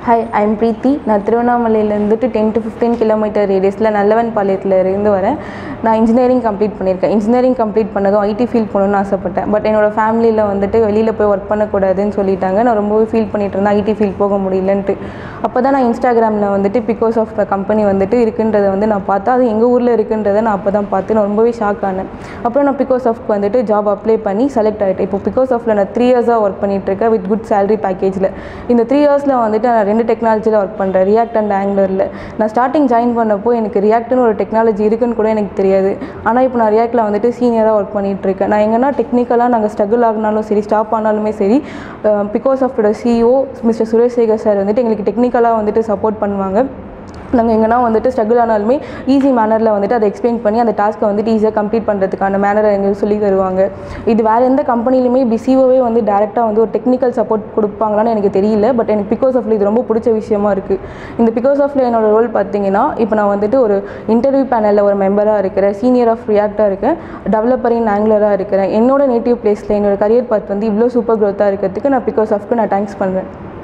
hi I'm பிரீத்தி நான் திருவண்ணாமலையில் இருந்துட்டு டென் டு ஃபிஃப்டீன் கிலோமீட்டர் ரேடியஸில் நல்லவன் பாளையத்தில் இருந்து வரேன் நான் இன்ஜினியரிங் கம்ப்ளீட் பண்ணியிருக்கேன் இன்ஜினியரிங் கம்ப்ளீட் பண்ணதும் ஐடி ஃபீல்ட் போகணுன்னு ஆசைப்பட்டேன் பட் என்னோட ஃபேமிலியில் வந்துட்டு வெளியில் போய் ஒர்க் பண்ணக்கூடாதுன்னு சொல்லிட்டாங்க நான் ரொம்பவே ஃபீல் பண்ணிட்டு இருந்தேன் ஐடி ஃபீல்ட் போக முடியலன்ட்டு அப்போ தான் நான் இன்ஸ்டாகிராமில் வந்துட்டு பிகாஸ் ஆஃப் த கம்பெனி வந்துட்டு இருக்குன்றதை வந்து நான் பார்த்தேன் அது எங்கள் ஊரில் இருக்குன்றதை நான் அப்போ தான் பார்த்து நான் ரொம்பவே ஷாக் ஆனேன் அப்புறம் நான் பிகாஸ் ஆஃப்க்கு வந்துட்டு ஜாப் அப்ளை பண்ணி செலக்ட் ஆகிட்டேன் இப்போ பிகாஸ் ஆஃப்ல நான் த்ரீ இயர்ஸாக ஒர்க் பண்ணிட்டு இருக்கேன் வித் குட் salary பேக்கேஜில் இந்த த்ரீ இயர்ஸில் வந்துட்டு நான் ரெண்டு டெக்னாலஜியில் ஒர்க் பண்ணுறேன் ரியாக்ட் அண்ட் ஆங்குலரில் நான் ஸ்டார்டிங் ஜாயின் பண்ணப்போ எனக்கு ரியாக்ட்னு ஒரு டெக்னாலஜி இருக்குன்னு கூட எனக்கு தெரியாது ஆனால் இப்போ நான் ரியாக்டில் வந்துட்டு சீனியராக ஒர்க் பண்ணிட்டு இருக்கேன் நான் எங்கன்னா டெக்னிக்கலாக நாங்கள் ஸ்ட்ரகிள் ஆகினாலும் சரி ஸ்டாப் ஆனாலுமே சரி பிகாஸ் ஆஃப்டோட CEO mister Suresh Sekar sir வந்துட்டு எங்களுக்கு டெக்னிக்கலாக வந்துட்டு சப்போர்ட் பண்ணுவாங்க நாங்கள் எங்கன்னா வந்துட்டு ஸ்ட்ரகிள் ஆனாலுமே ஈஸி மேனரில் வந்துட்டு அதை எக்ஸ்பிளைன் பண்ணி அந்த டாஸ்க்கை வந்துட்டு ஈஸியாக கம்ப்ளீட் பண்ணுறதுக்கான மேனரை எங்களுக்கு சொல்லி தருவாங்க இது வேறு எந்த கம்பெனிலையுமே இப்படி சிஓவே வந்து டேரெக்டாக வந்து ஒரு டெக்னிக்கல் சப்போர்ட் கொடுப்பாங்களான்னு எனக்கு தெரியல பட் எனக்கு பிகாஸ் ஆஃப்ல இது ரொம்ப பிடிச்ச விஷயமா இருக்குது இந்த பிகாஸ் ஆஃப்ல என்னோட ரோல் பார்த்தீங்கன்னா இப்போ நான் வந்துட்டு ஒரு இன்டர்வியூ பேனலில் ஒரு மெம்பராக இருக்கிறேன் சீனியர் ஆஃப் ரியாக்டாக இருக்கேன் டெவலப்பர் இன் ஆங்குலராக இருக்கிறேன் என்னோட நேட்டிவ் பிளேஸில் என்னோட கரியர் பாத் வந்து இவ்வளோ சூப்பர் க்ரோத்தாக இருக்கிறதுக்கு நான் பிகாஸ் ஆஃப்க்கு நான் தேங்க்ஸ் பண்ணுறேன்